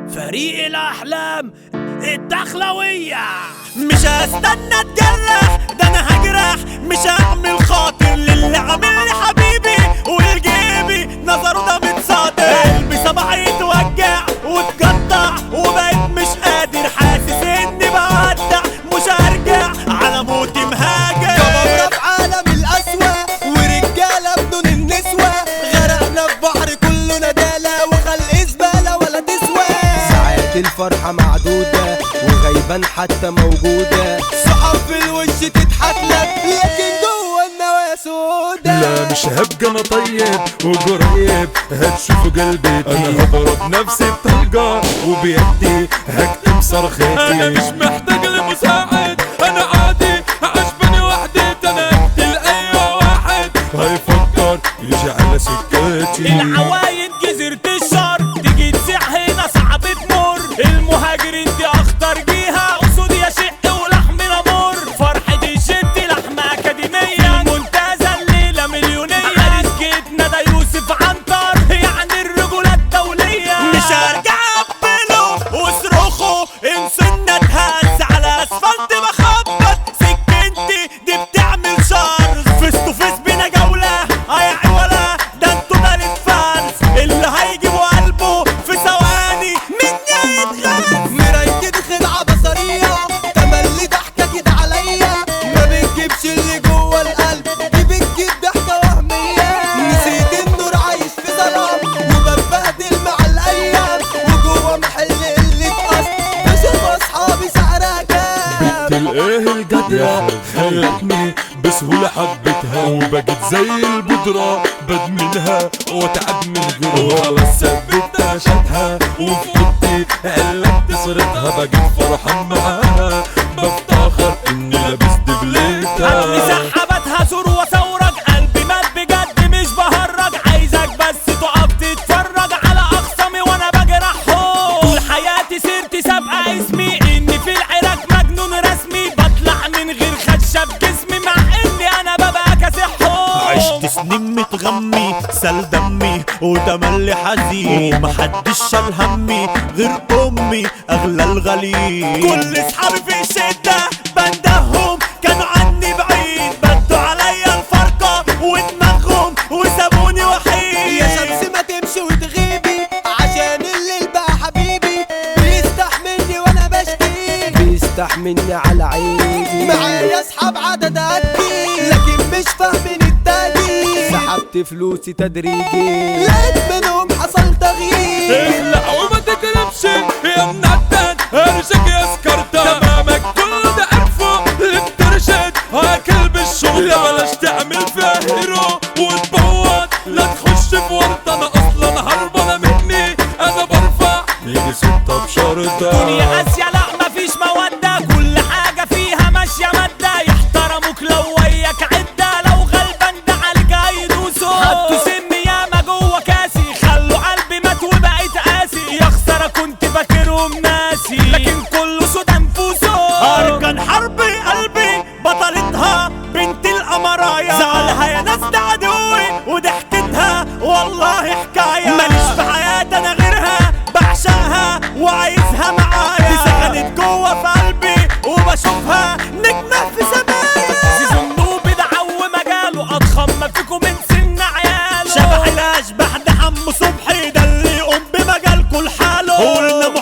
فريق الأحلام الدخلوية مش هستنى اتجرح ده انا هجرح مش هعمل خاطر للي عامل لي حبيبي والجيبي نظره ده متصادر قلبي صباحي يتوجع واتقطع وبقيت مش قادر حاسس اني بودع مش هرجع على موتي مهاجر كبرنا في عالم القسوة ورجالة بدون النسوة غرقنا في بحر كله ندالة وخلق زبالة ولا تسوى ساعات الفرحة معدودة وغيبان حتى موجودة صحاب في الوش تضحك لك لكن جوه النوايا سودة لا مش هبقى انا طيب وقريب هتشوفوا قلبي انا هضرب نفسي بطلقة وبيدي هكتم صرختي انا مش محتاج لمساعد انا عادي عجبني وحدي انا اقتل اي واحد هيفكر يجي على سكتي العوايد جزيرة الشر تيجي تسيح هنا صعب تمر المهاجر انت اخطر جيها اسود يا شق ولحم نمر فرحة الشت لحمة اكاديمية المنتزه الليلة مليونية عريس جيتنا ده يوسف عنتر يعني الرجولة الدولية مش هرجع اقبله واصرخه انسنا تهز على اسفلت بخبط سكنتي دي بتعمل شر فيس تو فيس بينا جولة اي ولا ده انتوا مالت فانس اللي هيجيبوا قلبه في ثواني مني يتغنى مرايتي دي خدعة بصرية تملي ضحكة كده عليا ما بتجيبش اللي جوه القلب دي بتجيب ضحكة وهمية نسيت النور عايش في ظلام وببهدل مع الأيام وجوه محل قلة أصل بشوف أصحابي سعرها كام الايه القدرة خلتني بسهولة حبيتها وبقيت زي البودرة بدمنها واتعب من غيرها خلاص ثبت شتها وفي اوضتي قلبت صورتها بقيت فرحان معاها بفتخر اني لابس قبل دبلتها سحبتها زور وثورك قلبي مات بجد مش بهرج عايزك بس تقف تتفرج على اخصامي وانا بجرحهم طول حياتي سيرتي سابقه اسمي اني في العراق مجنون رسمي بطلع من غير خدشه بجسمي مع اني انا ببقى كاسحهم عشت سنين متغمي سال دمي وتملي حزين ومحدش شال همي غير امي اغلى الغالي كل اصحابي في الشده بندهم كانوا عني بعيد بدوا عليا الفرقه ودماغهم وسابوني وحيد يا شمس ما تمشي وتغيبي عشان الليل بقى حبيبي بيستحملني وانا بشكي بيستحملني على عيني معايا اصحاب عدد قدي لكن مش فاهمين التاني سحبت فلوسي تدريجي لقيت منهم حصل تغيير اخلع وما تقربش يا منعتك هرشك يا سكرتة تمامك كل ده عرفه اللي بترشد هاكل بالشغل يا بلاش تعمل فيها هيرو وتبوظ لا تخش في ورطة انا اصلا هربانة مني انا برفع يجي ستة بشرطة دنيا قاسية لا مفيش مودة كل حاجة فيها ماشية مادة يحترموك لو وياك عدة لو غلبان ده عليك هيدوسوا حطوا سم ياما جوه كاسي خلوا قلبي مات وبقيت قاسي يا خسارة كنت فاكرهم ناسي لكن كله سودا نفوسه أركان حربي قلبي بطلتها بنت القمرايا زعلها يا ناس ده عدوي وضحكتها والله حكاية ماليش في حياتي أنا غيرها بعشقها وعايزها معايا دي سكنت جوه في قلبي وبشوفها نجمة في سمايا زيزو النوبي ده عو مجاله أضخم ما فيكم من سن عياله شبح الأشباح ده حمو صبحي ده اللي يقوم بمجالكوا لحاله قلنا